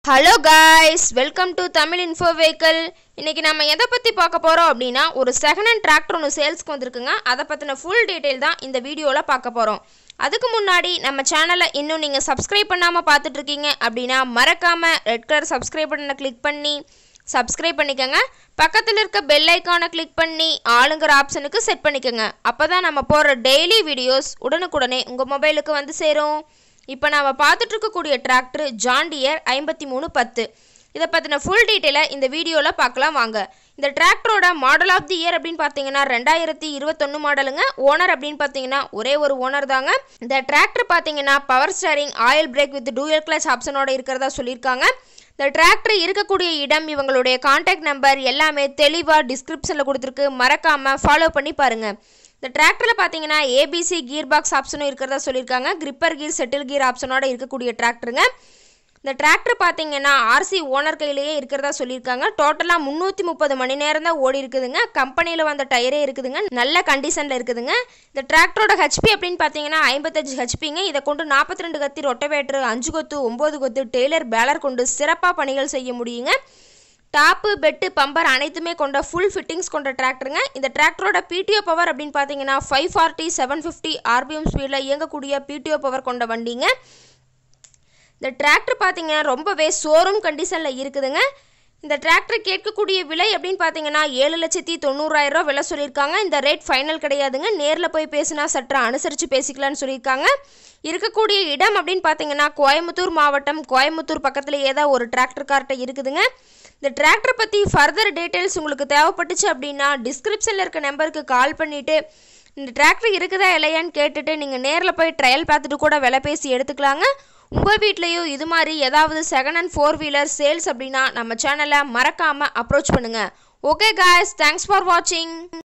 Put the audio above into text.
hello guys welcome to Tamil info vehicle இன்னைக்கு நம்ம எதை பற்றி பார்க்க போகிறோம் அப்படின்னா ஒரு செகண்ட் ஹேண்ட் டிராக்டர் ஒன்று சேல்ஸ்க்கு வந்திருக்குங்க அதை பற்றின ஃபுல் டீட்டெயில் தான் இந்த வீடியோவில் பார்க்க போகிறோம் அதுக்கு முன்னாடி நம்ம சேனலை இன்னும் நீங்கள் சப்ஸ்கிரைப் பண்ணாமல் பார்த்துட்டு இருக்கீங்க அப்படின்னா மறக்காமல் ரெட் கலர் சப்ஸ்கிரைப் பட்டனை கிளிக் பண்ணி சப்ஸ்கிரைப் பண்ணிக்கோங்க பக்கத்தில் இருக்க பெல் ஐக்கானை கிளிக் பண்ணி ஆளுங்கிற ஆப்ஷனுக்கு செட் பண்ணிக்கோங்க அப்போ தான் நம்ம போடுற டெய்லி வீடியோஸ் உடனுக்குடனே உங்கள் மொபைலுக்கு வந்து சேரும் இப்போ நாம் பார்த்துட்டு இருக்கக்கூடிய டிராக்டர் ஜான் டியர் ஐம்பத்தி மூணு பத்து இதை பற்றின ஃபுல் டீட்டெயிலை இந்த வீடியோவில் பார்க்கலாம் வாங்க இந்த டிராக்டரோட மாடல் ஆஃப் தி இயர் அப்படின்னு பார்த்தீங்கன்னா ரெண்டாயிரத்தி இருபத்தொன்று மாடலுங்க ஓனர் அப்படின்னு பார்த்தீங்கன்னா ஒரே ஒரு ஓனர் தாங்க இந்த டிராக்டர் பார்த்தீங்கன்னா power steering oil brake with dual clutch ஆப்ஷனோட இருக்கிறதா சொல்லியிருக்காங்க இந்த டிராக்டர் இருக்கக்கூடிய இடம் இவங்களுடைய காண்டாக்ட் நம்பர் எல்லாமே தெளிவாக டிஸ்கிரிப்ஷனில் கொடுத்துருக்கு மறக்காமல் ஃபாலோ பண்ணி பாருங்கள் இந்த டிராக்டரில் பார்த்தீங்கன்னா ஏபிசி கீர் பாக்ஸ் ஆப்ஷனும் இருக்கிறதா சொல்லியிருக்காங்க கிரிப்பர் கீர் செட்டில் கீர் ஆப்ஷனோட இருக்கக்கூடிய டிராக்டருங்க இந்த டிராக்டர் பார்த்தீங்கன்னா ஆர்சி ஓனர் கையிலேயே இருக்கிறதா சொல்லியிருக்காங்க டோட்டலாக முந்நூற்றி முப்பது மணி நேரம் தான் ஓடி இருக்குதுங்க கம்பெனியில் வந்த டயரே இருக்குதுங்க நல்ல கண்டிஷனில் இருக்குதுங்க இந்த டிராக்டரோட ஹெச்பி அப்படின்னு பார்த்தீங்கன்னா ஐம்பத்தஞ்சு ஹெச்பிங்க இதை கொண்டு நாற்பத்தி ரெண்டு கத்தி ரொட்டவேட்ரு அஞ்சு கொத்து ஒம்பது கொத்து டெய்லர் பேலர் கொண்டு சிறப்பாக பணிகள் செய்ய முடியுங்க டாப்பு பெட்டு பம்பர் அனைத்துமே கொண்ட ஃபுல் ஃபிட்டிங்ஸ் கொண்ட டிராக்டருங்க இந்த டிராக்டரோட பிடிஓ பவர் அப்படின்னு பார்த்தீங்கன்னா five forty seven fifty RPM ஸ்பீடில் இயங்கக்கூடிய பிடிஓ பவர் கொண்ட வண்டிங்க இந்த டிராக்டர் பார்த்தீங்கன்னா ரொம்பவே ஷோரூம் கண்டிஷனில் இருக்குதுங்க இந்த டிராக்டர் கேட்கக்கூடிய விலை அப்படின்னு பார்த்தீங்கன்னா ஏழு லட்சத்தி தொண்ணூறாயிரம் ரூபா விலை சொல்லியிருக்காங்க இந்த ரேட் ஃபைனல் கிடையாதுங்க நேரில் போய் பேசினா சற்று அனுசரித்து பேசிக்கலாம்னு சொல்லியிருக்காங்க இருக்கக்கூடிய இடம் அப்படின்னு பார்த்தீங்கன்னா கோயம்புத்தூர் மாவட்டம் கோயம்புத்தூர் பக்கத்துலேயே தான் ஒரு டிராக்டர் கார்ட்டை இருக்குதுங்க இந்த டிராக்டர் பற்றி ஃபர்தர் டீட்டெயில்ஸ் உங்களுக்கு தேவைப்பட்டுச்சு அப்படின்னா டிஸ்கிரிப்ஷனில் இருக்க நம்பருக்கு கால் பண்ணிவிட்டு இந்த டிராக்டர் இருக்குதா இல்லையான்னு கேட்டுட்டு நீங்கள் நேரில் போய் ட்ரையல் பார்த்துட்டு கூட விலை பேசி எடுத்துக்கலாங்க உங்கள் வீட்லேயும் இது மாதிரி ஏதாவது second and four wheeler sales அப்படின்னா நம்ம சேனலை மறக்காமல் அப்ரோச் பண்ணுங்கள் ஓகே காய்ஸ் தேங்க்ஸ் ஃபார் வாட்சிங்